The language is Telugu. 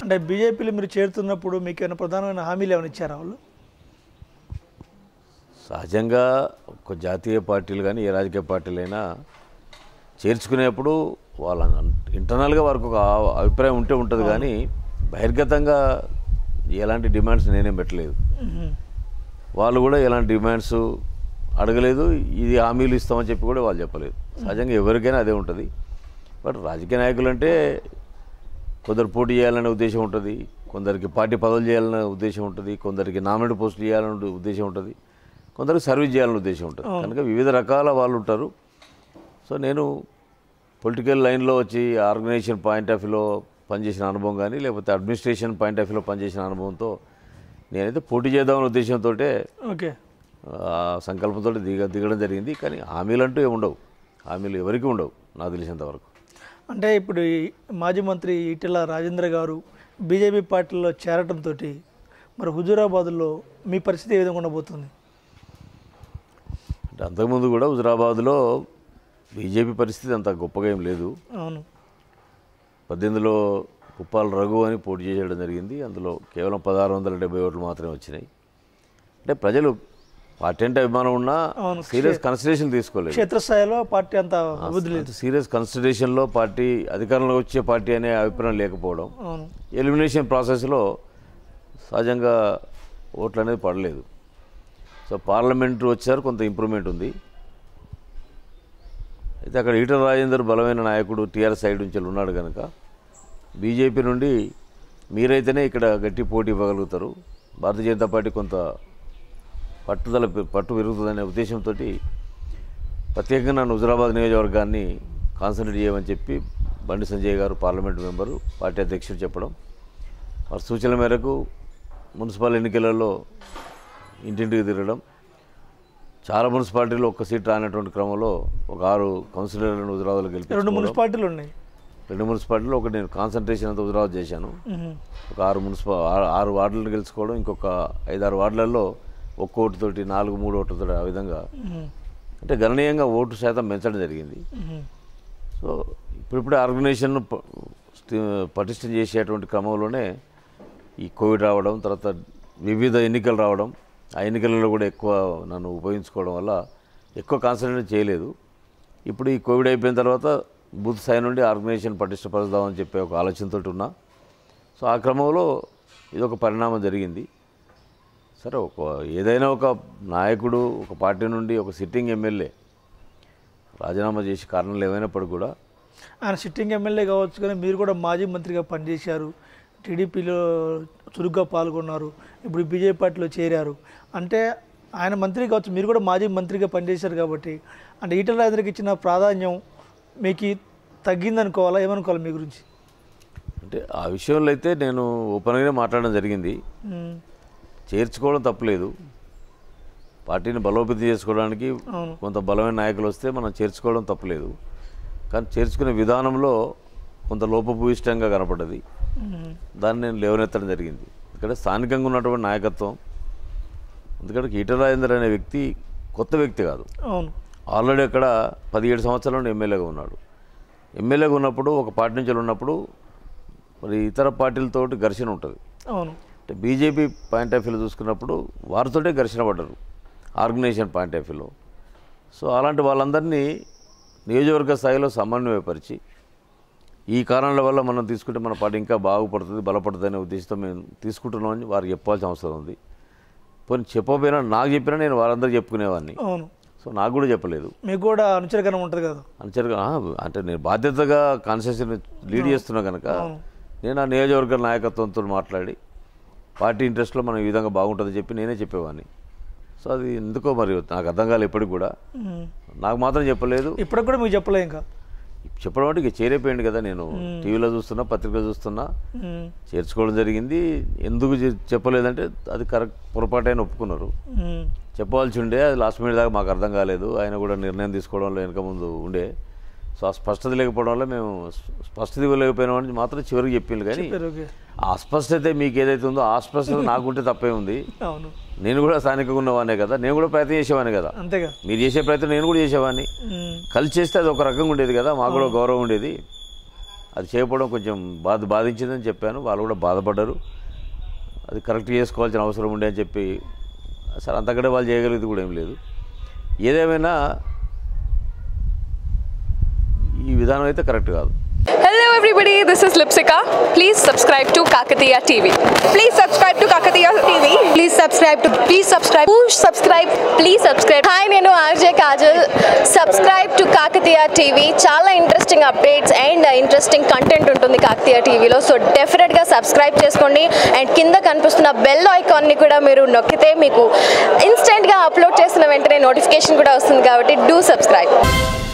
అంటే బీజేపీలో మీరు చేరుతున్నప్పుడు మీకు ఏమైనా ప్రధానమైన హామీలు ఏమైనా ఇచ్చారా వాళ్ళు సహజంగా ఒక జాతీయ పార్టీలు కానీ ఏ రాజకీయ పార్టీలైనా చేర్చుకునేప్పుడు వాళ్ళ ఇంటర్నల్గా వారికి ఒక ఆ- అభిప్రాయం ఉంటే ఉంటుంది కానీ బహిర్గతంగా ఎలాంటి డిమాండ్స్ నేనేం పెట్టలేదు మ్మ్. వాళ్ళు కూడా ఎలాంటి డిమాండ్స్ అడగలేదు ఇది హామీలు ఇస్తామని చెప్పి కూడా వాళ్ళు చెప్పలేదు సహజంగా ఎవరికైనా అదే ఉంటుంది బట్ రాజకీయ నాయకులు అంటే కొందరు పోటీ చేయాలనే ఉద్దేశం ఉంటుంది కొందరికి పార్టీ పదవులు చేయాలనే ఉద్దేశం ఉంటుంది కొందరికి నామినేట్ పోస్ట్ చేయాలనే ఉద్దేశం ఉంటుంది కొందరికి సర్వీస్ చేయాలనే ఉద్దేశం ఉంటుంది కనుక వివిధ రకాల వాళ్ళు ఉంటారు సో నేను పొలిటికల్ లైన్లో వచ్చి ఆర్గనైజేషన్ పాయింట్ ఆఫ్ వ్యూలో పనిచేసిన అనుభవం కానీ లేకపోతే అడ్మినిస్ట్రేషన్ పాయింట్ ఆఫ్ వ్యూలో పనిచేసిన అనుభవంతో నేనైతే పోటీ చేద్దామనే ఉద్దేశంతో ఓకే ఆ సంకల్పంతో దిగ దిగడం జరిగింది కానీ హామీలు అంటూ ఏమి ఉండవు హామీలు ఎవరికి ఉండవు నాకు తెలిసినంత వరకు అంటే ఇప్పుడు ఈ మాజీ మంత్రి ఈటెల రాజేంద్ర గారు బీజేపీ పార్టీలో చేరటంతో మరి హుజూరాబాద్లో మీ పరిస్థితి ఏ విధంగా ఉండబోతుంది అంటే అంతకుముందు కూడా హుజరాబాద్లో బీజేపీ పరిస్థితి అంత గొప్పగా ఏం లేదు అవును పద్దెనిమిదిలో కుప్పాల రఘు అని పోటీ చేయడం జరిగింది అందులో కేవలం పదహారు వందల డెబ్బై ఓట్లు మాత్రమే వచ్చినాయి అంటే ప్రజలు పార్టీ అంటే అభిమానం ఉన్నా అవును. సీరియస్ కన్సిడరేషన్ తీసుకోలేదు క్షేత్రస్థాయిలో పార్టీ అంత అభివృద్ధి లేదు సీరియస్ కన్సిడరేషన్లో పార్టీ అధికారంలో వచ్చే పార్టీ అనే అభిప్రాయం లేకపోవడం అవును ఎలిమినేషన్ ప్రాసెస్లో సహజంగా ఓట్లు అనేది పడలేదు సో పార్లమెంట్ వచ్చారు కొంత ఇంప్రూవ్మెంట్ ఉంది అయితే అక్కడ ఈటల రాజేందర్ బలమైన నాయకుడు టీఆర్ఎస్ సైడ్ నుంచి ఉన్నాడు కనుక బీజేపీ నుండి మీరైతేనే ఇక్కడ గట్టి పోటీ ఇవ్వగలుగుతారు భారతీయ జనతా పార్టీ కొంత పట్టుదల పె- పట్టు పెరుగుతుందనే ఉద్దేశంతో ప్రత్యేకంగా నన్ను హుజరాబాద్ నియోజకవర్గాన్ని కాన్సన్ట్రేట్ చేయమని చెప్పి బండి సంజయ్ గారు పార్లమెంట్ మెంబరు పార్టీ అధ్యక్షుడు చెప్పడం వారి సూచనల మేరకు మున్సిపల్ ఎన్నికలలో ఇంటింటికి తిరగడం చాలా మున్సిపాలిటీలో ఒక్క సీట్ రానటువంటి క్రమంలో ఒక ఆరు కౌన్సిలర్లను హుజరాబాద్లో రెండు గెలిపించుకోవడం మున్సిపాలిటీలు ఉన్నాయి రెండు మున్సిపాలిటీలో ఒకటి నేను కాన్సన్ట్రేషన్ అంతా హుజరాబాద్ చేశాను మ్మ్. ఒక ఆరు మున్సిపల్ ఆరు- ఆరు వార్డులను గెలుచుకోవడం ఇంకొక ఐదారు వార్డులలో ఒక్క ఓటుతోటి నాలుగు మూడు ఓటుతోటి ఆ విధంగా మ్మ్. అంటే గణనీయంగా ఓటు శాతం పెంచడం జరిగింది మ్మ్. సో ఇప్పుడిప్పుడే ఆర్గనైజేషన్ ప- స్టి- పటిష్టం చేసేటువంటి క్రమంలోనే ఈ కోవిడ్ రావడం తర్వాత వివిధ ఎన్నికలు రావడం ఆ ఎన్నికలలో కూడా ఎక్కువ నన్ను ఉపయోగించుకోవడం వల్ల ఎక్కువ కాన్సన్ట్రేట్ చేయలేదు ఇప్పుడు ఈ కోవిడ్ అయిపోయిన తర్వాత బూత్ స్థాయి నుండి ఆర్గనైజేషన్ పటిష్టపరుద్దామని చెప్పే ఒక ఆలోచనతో ఉన్నా సో ఆ క్రమంలో ఇది ఒక పరిణామం జరిగింది సరే ఒక ఏదైనా ఒక నాయకుడు ఒక పార్టీ నుండి ఒక సిట్టింగ్ ఎమ్మెల్యే రాజీనామా చేసి కారణాలు ఏమైనప్పటికీ కూడా ఆయన సిట్టింగ్ ఎమ్మెల్యే కావచ్చు కానీ మీరు కూడా మాజీ మంత్రిగా పనిచేశారు టీడీపీలో చురుగ్గా పాల్గొన్నారు ఇప్పుడు బీజేపీ పార్టీలో చేరారు అంటే ఆయన మంత్రి కావచ్చు మీరు కూడా మాజీ మంత్రిగా పనిచేశారు కాబట్టి అంటే ఈటల రాజేంద్రకి ఇచ్చిన ప్రాధాన్యం మీకు తగ్గిందనుకోవాలా ఏమనుకోవాలి మీ గురించి అంటే ఆ విషయంలో అయితే నేను ఓపెన్గానే మాట్లాడడం జరిగింది మ్మ్. చేర్చుకోవడం తప్పలేదు పార్టీని బలోపేతం చేసుకోవడానికి అవును కొంత బలమైన నాయకులు వస్తే మనం చేర్చుకోవడం తప్పలేదు కానీ చేర్చుకునే విధానంలో కొంత లోపభూయిష్టంగా కనపడ్డది మ్మ్. దాన్ని నేను లేవనెత్తడం జరిగింది ఇక్కడ స్థానికంగా ఉన్నటువంటి నాయకత్వం ఎందుకంటే ఈటల రాజేందర్ అనే వ్యక్తి కొత్త వ్యక్తి కాదు అవును ఆల్రెడీ అక్కడ పదిహేడు సంవత్సరాల నుండి ఎమ్మెల్యేగా ఉన్నాడు ఎమ్మెల్యేగా ఉన్నప్పుడు ఒక పార్టీ నుంచి ఉన్నప్పుడు మరి ఇతర పార్టీలతోటి ఘర్షణ ఉంటుంది అవును అంటే బీజేపీ పాయింట్ ఆఫ్ వ్యూలో చూసుకున్నప్పుడు వారితోటే ఘర్షణ పడ్డారు ఆర్గనైజేషన్ పాయింట్ ఆఫ్ వ్యూలో సో అలాంటి వాళ్ళందరినీ నియోజకవర్గ స్థాయిలో సమన్వయపరిచి ఈ కారణాల వల్ల మనం తీసుకుంటే మన పార్టీ ఇంకా బాగుపడుతుంది బలపడుతుంది అనే ఉద్దేశంతో మేము తీసుకుంటున్నామని వారికి చెప్పాల్సిన అవసరం ఉంది పోనీ చెప్పకపోయినా నాకు చెప్పినా నేను వారందరికీ చెప్పుకునేవాడిని అవును సో నాకు కూడా చెప్పలేదు మీకు కూడా అనుచరగనం ఉంటుంది కదా అనుచరుగా ఆ, అంటే నేను బాధ్యతగా కాన్స్టిట్యూషన్ లీడ్ చేస్తున్నా కనుక నేను ఆ నియోజకవర్గ నాయకత్వంతో మాట్లాడి పార్టీ ఇంట్రెస్ట్లో మనం ఈ విధంగా బాగుంటుందని చెప్పి నేనే చెప్పేవాడిని సో అది ఎందుకో మరి నాకు అర్థం కాలేదు ఇప్పటికి కూడా మ్మ్. నాకు మాత్రం చెప్పలేదు ఇప్పటికి కూడా మీకు చెప్పలే ఇంకా చెప్పడం అంటే ఇక చేరైపోయింది కదా నేను టీవీలో చూస్తున్నా పత్రికలో చూస్తున్నా మ్మ్. చేర్చుకోవడం జరిగింది ఎందుకు చె- చెప్పలేదంటే అది కరెక్ట్ పొరపాటైన ఒప్పుకున్నారు మ్మ్. చెప్పవలసి ఉండే అది లాస్ట్ మినిట్ దాకా మాకు అర్థం కాలేదు ఆయన కూడా నిర్ణయం తీసుకోవడంలో వెనక ముందు ఉండే సో ఆ స్పష్టత లేకపోవడం వల్ల మేము స్పష్టత ఇవ్వలేకపోయినామని మాత్రం చివరికి చెప్పింది కానీ చెప్పారు ఓకే ఆ అస్పష్టత మీకు ఏదైతే ఉందో ఆ అస్పష్టత నాకుంటే తప్పే ఉంది అవును నేను కూడా స్థానికంగా ఉన్నవానే కదా నేను కూడా ప్రయత్నం చేసేవానే కదా అంతేగా మీరు చేసే ప్రయత్నం నేను కూడా చేసేవాడిని మ్మ్. కలిసి చేస్తే అది ఒక రకంగా ఉండేది కదా మాకు కూడా గౌరవం ఉండేది అది చేయకపోవడం కొంచెం బాధ బాధించిందని చెప్పాను వాళ్ళు కూడా బాధపడ్డారు అది కరెక్ట్ చేసుకోవాల్సిన అవసరం ఉండే అని చెప్పి అసలు అంతకంటే వాళ్ళు చేయగలిగేది కూడా ఏం లేదు ఏదేమైనా ఈ విధానం అయితే కరెక్ట్ కాదు Hello everybody, this is Lipsika. Please subscribe to Kakatiya TV. Please subscribe to Kakatiya TV. Please subscribe to please subscribe Push subscribe. Please subscribe. Hi, నేను RJ Kajal subscribe to Kakatiya TV చాలా interesting updates and interesting content ఉంటుంది కాకతీయ టీవీలో సో డెఫినెట్గా సబ్స్క్రైబ్ చేసుకోండి అండ్ కింద కనిపిస్తున్న బెల్ ఐకాన్ని కూడా మీరు నొక్కితే మీకు ఇన్స్టెంట్గా అప్లోడ్ చేసిన వెంటనే నోటిఫికేషన్ కూడా వస్తుంది కాబట్టి డూ సబ్స్క్రైబ్